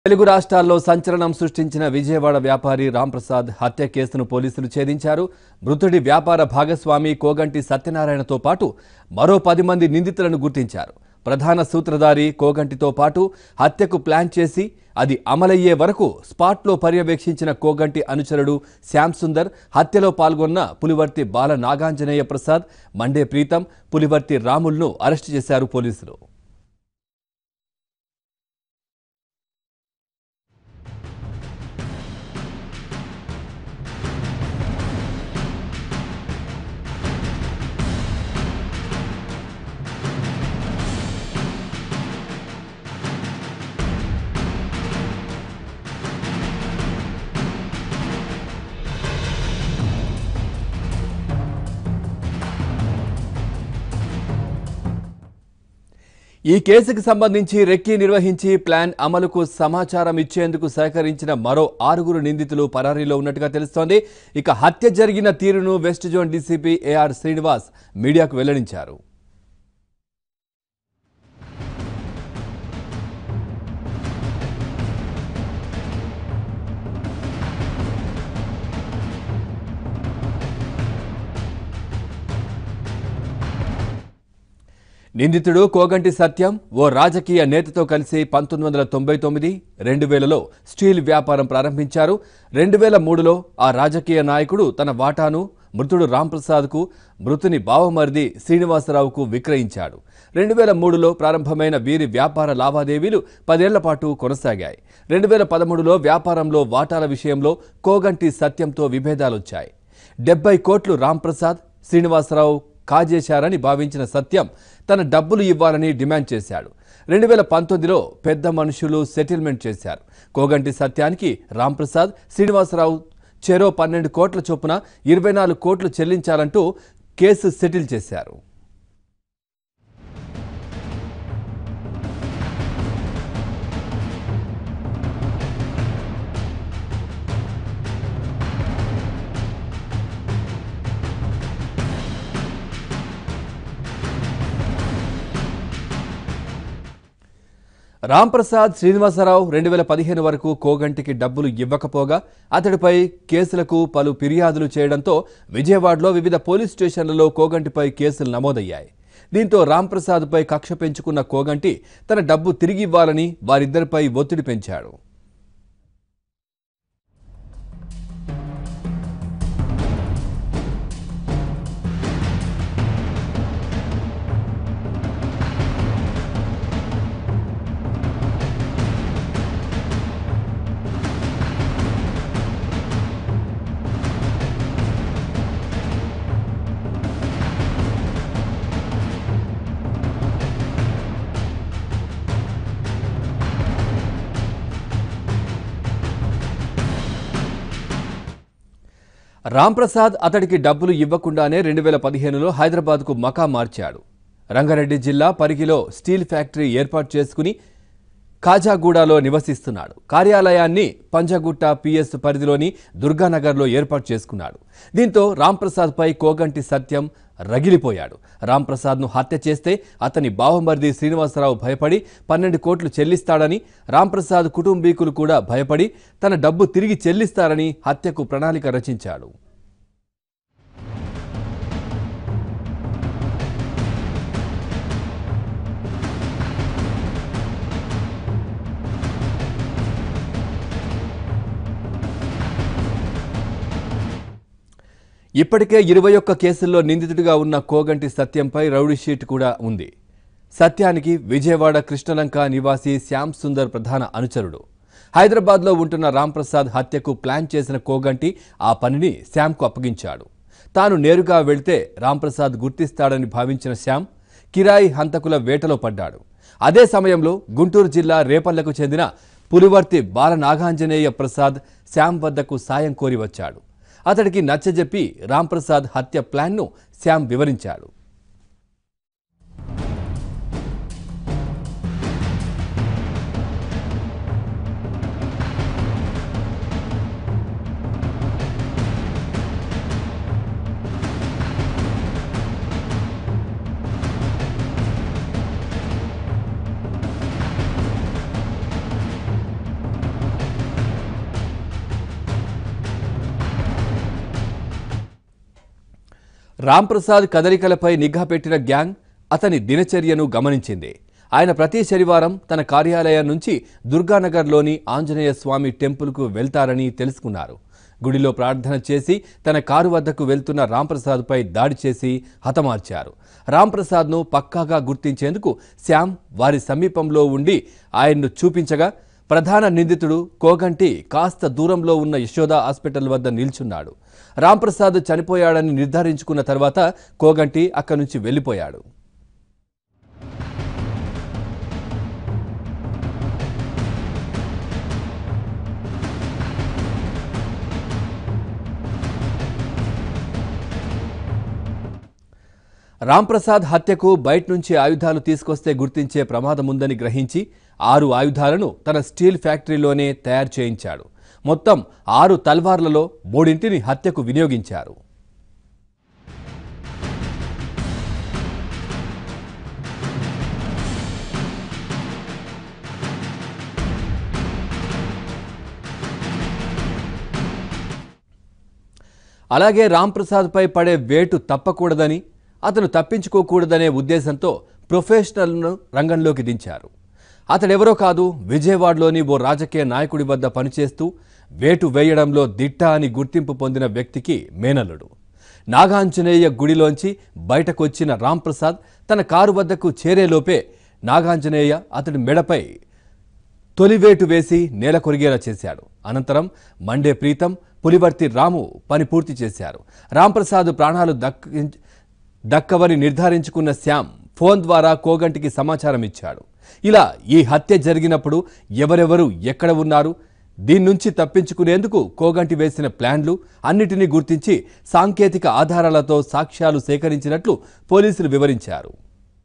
తెలుగు రాష్ట్రాల్లో సంచలనం సృష్టించిన విజయవాడ వ్యాపారి రాంప్రసాద్ హత్య కేసును పోలీసులు ఛేదించారు మృతుడి వ్యాపార భాగస్వామి కోగంటి సత్యనారాయణతో పాటు మరో పది మంది నిందితులను గుర్తించారు ప్రధాన సూత్రధారి కోగంటితో పాటు హత్యకు ప్లాన్ చేసి అది అమలయ్యే వరకు స్పాట్లో పర్యవేక్షించిన కోగంటి అనుచరుడు శ్యామ్ సుందర్ హత్యలో పాల్గొన్న పులివర్తి బాల నాగాంజనేయ ప్రసాద్ మండే ప్రీతం పులివర్తి రాముల్ను అరెస్టు చేశారు పోలీసులు ఈ కేసుకు సంబంధించి రెక్కీ నిర్వహించి ప్లాన్ అమలుకు సమాచారం ఇచ్చేందుకు సహకరించిన మరో ఆరుగురు నిందితులు పరారీలో ఉన్నట్టుగా తెలుస్తోంది ఇక హత్య జరిగిన తీరును west zone DCP A R Srinivas మీడియాకు వెల్లడించారు నిందితుడు కోగంటి సత్యం ఓ రాజకీయ నేతతో కలిసి పంతొమ్మిది వందల తొంభై తొమ్మిది రెండు వేలలో స్టీల్ వ్యాపారం ప్రారంభించారు రెండు వేల మూడులో ఆ రాజకీయ నాయకుడు తన వాటాను మృతుడు రాంప్రసాద్కు మృతుని బావమరిది శ్రీనివాసరావుకు విక్రయించాడు రెండు వేల మూడులో ప్రారంభమైన వీరి వ్యాపార లావాదేవీలు పదేళ్ల పాటు కొనసాగాయి రెండు వేల పదమూడులో వ్యాపారంలో వాటాల విషయంలో కోగంటి సత్యంతో విభేదాలొచ్చాయి డెబ్బై కోట్లు రాంప్రసాద్ శ్రీనివాసరావు కాజేశారని భావించిన సత్యం తన డబ్బులు ఇవ్వాలని డిమాండ్ చేశాడు రెండు వేల పంతొమ్మిదిలో పెద్ద మనుషులు సెటిల్మెంట్ చేశారు కోగంటి సత్యానికి రాంప్రసాద్ శ్రీనివాసరావు చెరో పన్నెండు కోట్ల చొప్పున ఇరవై నాలుగు కోట్లు చెల్లించాలంటూ కేసు సెటిల్ చేశారు రాంప్రసాద్ శ్రీనివాసరావు రెండు వేల పదిహేను వరకు కోగంటికి డబ్బులు ఇవ్వకపోగా అతడిపై కేసులకు పలు ఫిర్యాదులు చేయడంతో విజయవాడలో వివిధ పోలీస్ స్టేషన్లలో కోగంటిపై కేసులు నమోదయ్యాయి దీంతో రాంప్రసాద్పై కక్ష పెంచుకున్న కోగంటి తన డబ్బు తిరిగి ఇవ్వాలని వారిద్దరిపై ఒత్తిడి పెంచాడు రాంప్రసాద్ అతడికి డబ్బులు ఇవ్వకుండానే రెండు వేల పదిహేనులో హైదరాబాద్కు మకా మార్చాడు రంగారెడ్డి జిల్లా పరిగిలో స్టీల్ ఫ్యాక్టరీ ఏర్పాటు చేసుకుని కాజాగూడలో నివసిస్తున్నాడు కార్యాలయాన్ని పంజగుట్ట పిఎస్ పరిధిలోని దుర్గానగర్లో ఏర్పాటు చేసుకున్నాడు దీంతో రాంప్రసాద్పై కోగంటి సత్యం రగిలిపోయాడు రాంప్రసాద్ను హత్య చేస్తే అతని బావమరిది శ్రీనివాసరావు భయపడి పన్నెండు కోట్లు చెల్లిస్తాడని రాంప్రసాద్ కుటుంబీకులు కూడా భయపడి తన డబ్బు తిరిగి చెల్లిస్తారని హత్యకు ప్రణాళిక రచించాడు ఇప్పటికే ఇరవై ఒక్క కేసుల్లో నిందితుడిగా ఉన్న కోగంటి సత్యంపై రౌడీ షీట్ కూడా ఉంది సత్యానికి విజయవాడ కృష్ణలంక నివాసి శ్యామ్ సుందర్ ప్రధాన అనుచరుడు హైదరాబాద్లో ఉంటున్న రాంప్రసాద్ హత్యకు ప్లాన్ చేసిన కోగంటి ఆ పనిని శ్యామ్కు అప్పగించాడు తాను నేరుగా వెళ్తే రాంప్రసాద్ గుర్తిస్తాడని భావించిన శ్యామ్ కిరాయి హంతకుల వేటలో పడ్డాడు అదే సమయంలో గుంటూరు జిల్లా రేపల్లకు చెందిన పులివర్తి బాలనాగాంజనేయ ప్రసాద్ శ్యామ్ వద్దకు సాయం కోరి వచ్చాడు అతడికి నచ్చజెప్పి రాంప్రసాద్ హత్య ప్లాన్ను శ్యామ్ వివరించాడు రాంప్రసాద్ కదలికలపై నిఘా పెట్టిన గ్యాంగ్ అతని దినచర్యను గమనించింది ఆయన ప్రతి శనివారం తన కార్యాలయం నుంచి దుర్గానగర్లోని ఆంజనేయ స్వామి టెంపుల్కు వెళ్తారని తెలుసుకున్నారు గుడిలో ప్రార్థన చేసి తన కారు వద్దకు వెళ్తున్న రాంప్రసాద్పై దాడి చేసి హతమార్చారు రాంప్రసాద్ను పక్కాగా గుర్తించేందుకు శ్యామ్ వారి సమీపంలో ఉండి ఆయన్ను చూపించగా ప్రధాన నిందితుడు కోగంటి కాస్త దూరంలో ఉన్న యశోద హాస్పిటల్ వద్ద నిల్చున్నాడు రాంప్రసాద్ చనిపోయాడని నిర్ధారించుకున్న తర్వాత కోగంటి అక్కడి నుంచి వెళ్ళిపోయాడు రాంప్రసాద్ హత్యకు బయట నుంచి ఆయుధాలు తీసుకొస్తే గుర్తించే ప్రమాదం ఉందని గ్రహించి ఆరు ఆయుధాలను తన స్టీల్ ఫ్యాక్టరీలోనే తయారు చేయించాడు మొత్తం ఆరు తల్వార్లలో మూడింటిని హత్యకు వినియోగించారు అలాగే రాంప్రసాద్పై పడే వేటు తప్పకూడదని అతను తప్పించుకోకూడదనే ఉద్దేశంతో ప్రొఫెషనల్ను రంగంలోకి దించారు అతడెవరో కాదు విజయవాడలోని ఓ రాజకీయ నాయకుడి వద్ద పనిచేస్తూ వేటు వేయడంలో దిట్ట అని గుర్తింపు పొందిన వ్యక్తికి మేనల్లుడు నాగాంజనేయ గుడిలోంచి బయటకొచ్చిన రాంప్రసాద్ తన కారు వద్దకు చేరేలోపే నాగాంజనేయ అతడి మెడపై తొలివేటు వేసి నేల కొరిగేలా చేశాడు అనంతరం మండే ప్రీతం పులివర్తి రాము పని పూర్తి చేశారు రాంప్రసాద్ ప్రాణాలు దక్కి దక్కవని నిర్ధారించుకున్న శ్యామ్ ఫోన్ ద్వారా కోగంటికి సమాచారం ఇచ్చాడు ఇలా ఈ హత్య జరిగినప్పుడు ఎవరెవరు ఎక్కడ ఉన్నారు దీని నుంచి తప్పించుకునేందుకు కోగంటి వేసిన ప్లాన్లు అన్నిటినీ గుర్తించి సాంకేతిక ఆధారాలతో సాక్ష్యాలు సేకరించినట్లు పోలీసులు వివరించారు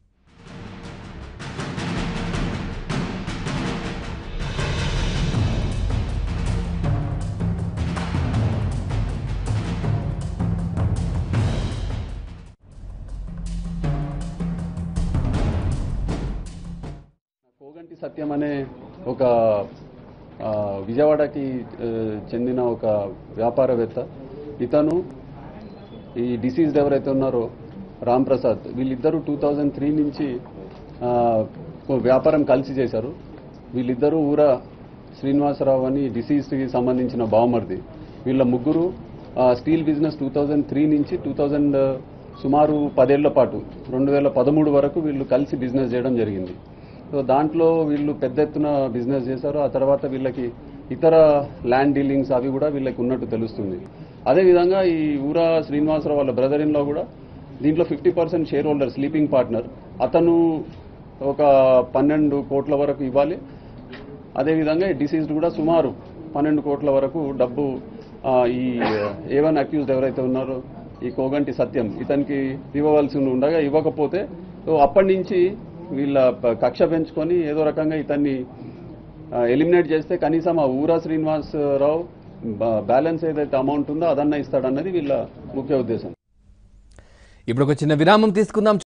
కోగంటి సత్యం అనే ఒక ఆ, విజయవాడకి ఆ, చెందిన ఒక వ్యాపారవేత్త ఇతను ఈ డిసీజ్డ్ ఎవరైతే ఉన్నారో రామ్ ప్రసాద్ వీళ్ళిద్దరూ టూ థౌజండ్ త్రీ నుంచి ఆ, ఓ వ్యాపారం కలిసి చేశారు వీళ్ళిద్దరూ ఊర శ్రీనివాసరావు అని డిసీజ్కి సంబంధించిన బావమరిది వీళ్ళ ముగ్గురు ఆ, steel business two thousand three నుంచి టూ థౌజండ్ సుమారు పదేళ్ల పాటు రెండు వేల పదమూడు వరకు వీళ్ళు కలిసి బిజినెస్ చేయడం జరిగింది సో దాంట్లో వీళ్ళు పెద్ద ఎత్తున బిజినెస్ చేశారు ఆ తర్వాత వీళ్ళకి ఇతర ల్యాండ్ డీలింగ్స్ అవి కూడా వీళ్ళకి ఉన్నట్టు తెలుస్తుంది అదేవిధంగా ఈ ఊరా శ్రీనివాసరావు వాళ్ళ బ్రదర్ ఇన్లో కూడా దీంట్లో fifty percent share holder sleeping partner అతను ఒక పన్నెండు కోట్ల వరకు ఇవ్వాలి అదేవిధంగా డిసీజ్డ్ కూడా సుమారు పన్నెండు కోట్ల వరకు డబ్బు ఆ, ఈ ఏ వన్ అక్యూజ్డ్ ఎవరైతే ఉన్నారో ఈ కోగంటి సత్యం ఇతనికి ఇవ్వవలసి ఉండగా ఇవ్వకపోతే సో అప్పటి నుంచి వీళ్ళ ప- కక్ష పెంచుకొని ఏదో రకంగా ఇతన్ని ఎలిమినేట్ చేస్తే కనీసం ఆ ఊరా శ్రీనివాసరావు బ- బ్యాలెన్స్ ఏదైతే అమౌంట్ ఉందో అదన్నా ఇస్తాడన్నది వీళ్ళ ముఖ్య ఉద్దేశం ఇప్పుడు ఒక చిన్న విరామం తీసుకుందాం